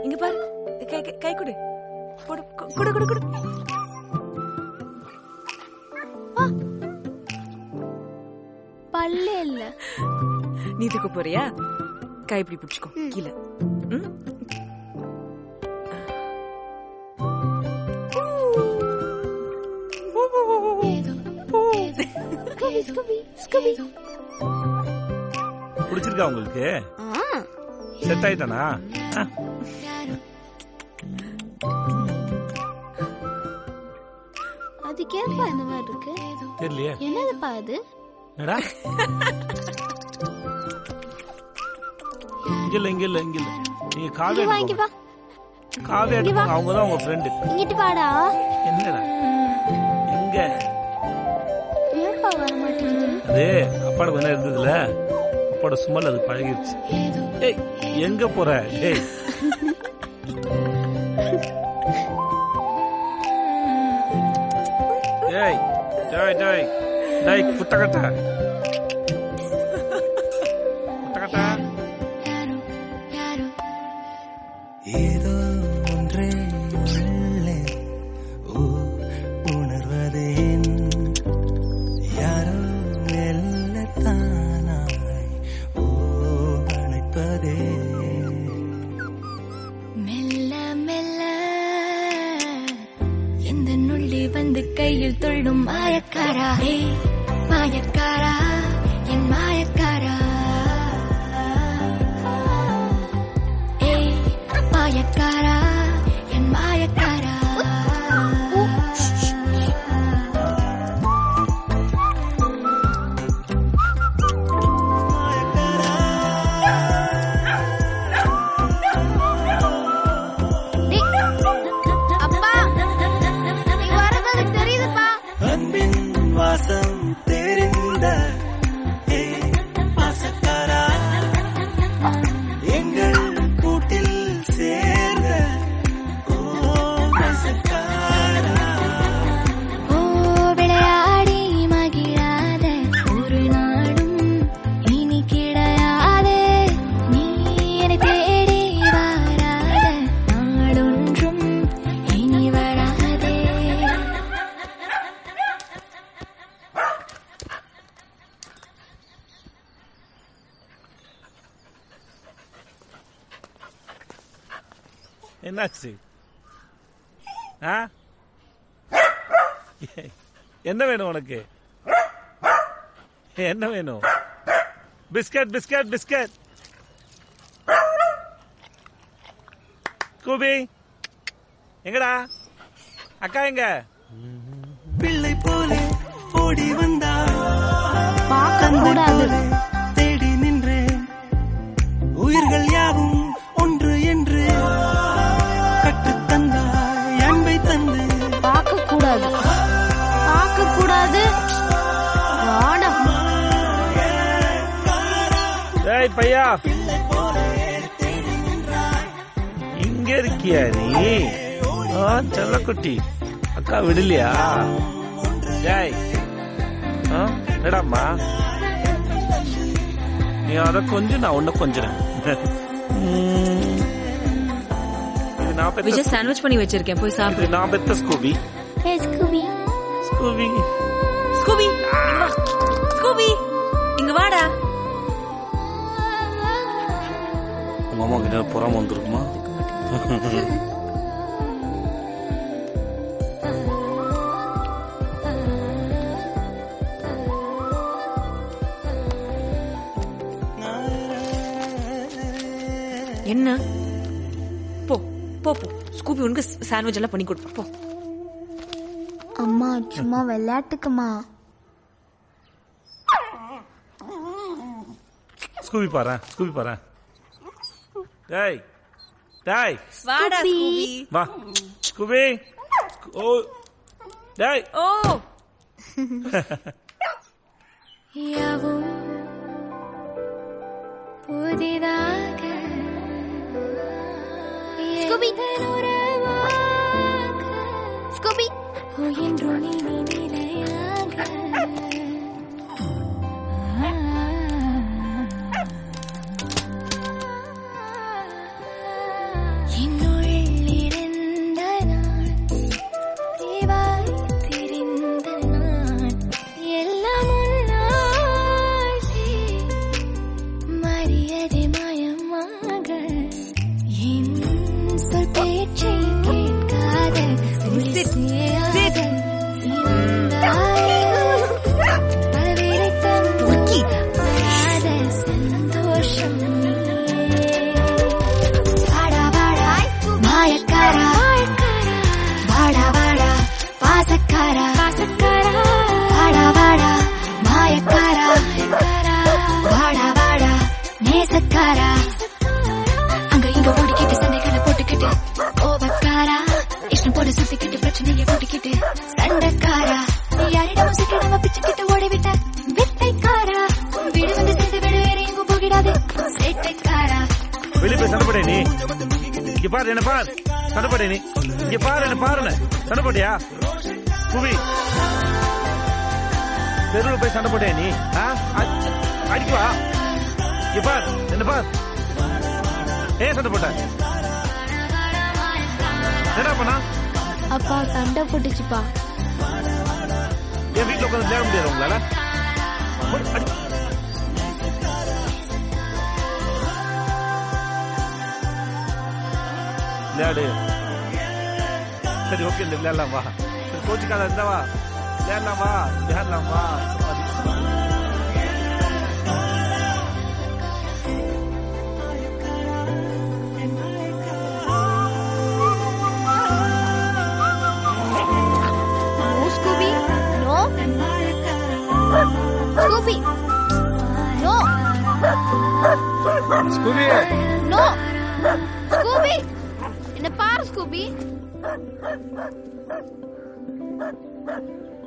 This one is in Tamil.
இங்க பாரு கை கை- கை கொடு போடு கொ- கொடு கொடு கொடு பல்லே இல்ல நீ தூக்க போறியா கை இப்படி பிடிச்சுக்கோ கீழே ம்? ஸ்கூபி ஸ்கூபி ஸ்கூபி பிடிச்சிருக்கா உங்களுக்கு செட் ஆயிட்டானா ஆ, அதுக்கு ஏன்பா இந்த மாதிரி இருக்கு தெரியலையே என்னதுப்பா அது என்னடா இங்க இல்ல இங்க இல்ல இங்க இல்ல நீங்க காவே இங்க வா இங்க வா காவே எடுப்பாங்க அவங்க தான் உங்க ஃப்ரெண்டு இங்கிட்டு வாடா என்னடா எங்க ஏன்பா வர மாட்டேங்குது அது அப்பாட கொஞ்ச நேரம் இருந்ததுல அப்பாட சுமல் அது பழகிருச்சு ஏய் எங்க போற ஏய் ஏய் டேய் டேய் டேய் குட்டகட்ட குட்டகட்ட ஏதோ ஒன்றே உள்ளே ஓ உணர்வதேன் யாரோ மெல்லத்தானாய் ஓ அணைப்பதே மெல்ல மெல்ல எந்த நுள்ளி வந்து கையில் துள்ளும் மாயக்காரா ஏய், மாயக்காரா என் மாயக்காரா ஏய் மாயக்காரா என் மாயக்காரா டேய், அப்பா நீ வரது எனக்கு தெரியுதுப்பா அன்பின் வாசம் தெரிந்த ஏ பாசக்காரா எங்கள் கூட்டில் சேர்ந்த ஓ பாசக்காரா ஓ விளையாடி மகிழாத ஒரு நாடும் இனி கிடையாது நீ என்னை தேடி வராத நாளொன்றும் இனி வராதே என்னாச்சு ஆ என்ன வேணும் உனக்கு என்ன வேணும் பிஸ்கட் பிஸ்கட் பிஸ்கட் கூபி எங்கடா அக்கா எங்க பிள்ளை போலே ஓடி வந்தா பார்க்க கூடாது தேடி நின்றேன் உயிர்கள் யாவும் ஒன்று என்று கற்றுத் தந்தாய் அன்பை தந்து பார்க்க கூடாது பார்க்க கூடாது வாடா ஏய் பையா இங்க இருக்கியா நீ ஆ, செல்லக்குட்டி அக்கா விடலையா ஜாய் ஆ, என்னடாம்மா நீ அத கொஞ்சம் நான் உன்ன கொஞ்சறேன் ம். இது நான் பெத்த விஜய் சாண்ட்விச் பண்ணி வச்சிருக்கேன் போய் சாப்பிடு இது நான் பெத்த ஸ்கூபி ஏய் ஸ்கூபி ஸ்கூபி ஸ்கூபி இங்க வா. ஸ்கூபி இங்க வாடா உங்க அம்மா கிட்ட புறாம வந்திருக்குமா என்ன போ போ போ ஸ்கூபி உனக்கு சாண்ட்விச் எல்லாம் பண்ணி கொடுப்பா போ அம்மா சும்மா விளையாட்டுக்குமா ஸ்கூபி பாரு ஸ்கூபி பாரு டேய் டேய் வாடா ஸ்கூபி வா ஸ்கூபி ஓ டேய் ஓ யாவும் புதிதாக ஸ்கூபி. எங்கள் உறவாக ஸ்கூபி என்றும் இனி நிலையாக என்னுள் இருந்த நான் தீவாய் திரிந்த நான் எல்லாம் உன்னாலே மரியாதை மயமாக என் சொல் பேச்சை கேட்காத குடிசையாக இருந்தாய். பலவேளை தந்து வராத சந்தோஷம் வாடா வாடா மாயக்காரா வாடா வாடா பாசக்காரா வாடா வாடா மாயக்காரா வாடா வாடா நேசக்காரா அங்க இங்க ஓடிக்கிட்டு சண்டைகளை போட்டுக்கிட்டு கோபக்காரா இஷ்டம் போட சுத்திக்கிட்டு பிரச்சனையை போட்டுக்கிட்டு சண்டைக்காரா யாரிடமும் சிக்கிடாம பிச்சுக்கிட்டு ஓடிவிட்ட வித்தைக்காரா வீடு வந்து சேர்ந்து வீடு வேற எங்கும் போகிடாது சேட்டைக்காரா வெளியே போய் சண்டை போடே நீ இங்க பாரு என்ன பாரு சண்டை போடே நீ இங்க பாரு என்ன பாருன்னு சண்டை போட்டியா குவி தெருவில் போய் சண்டை போட்டே நீ ஆ? அ- அடிக்குவா இங்க பார் என்ன பார் ஏன் சண்டை போட்ட என்னடா பண்ணா அப்பா சண்டை போட்டுச்சுப்பா என் வீட்டுல உட்காந்து விளையாட முடியாது உங்களால போடு, அடி. விளையாடு சரி ஓகே இந்த விளையாடலாம் வா சரி கோச்சிக்காத இருந்தா வா விளையாடலாம் வா விளையாடலாம் வா சரி. No, Scooby. No. Scooby. No. Scooby No. Scooby. என்ன பாரு ஸ்கூபி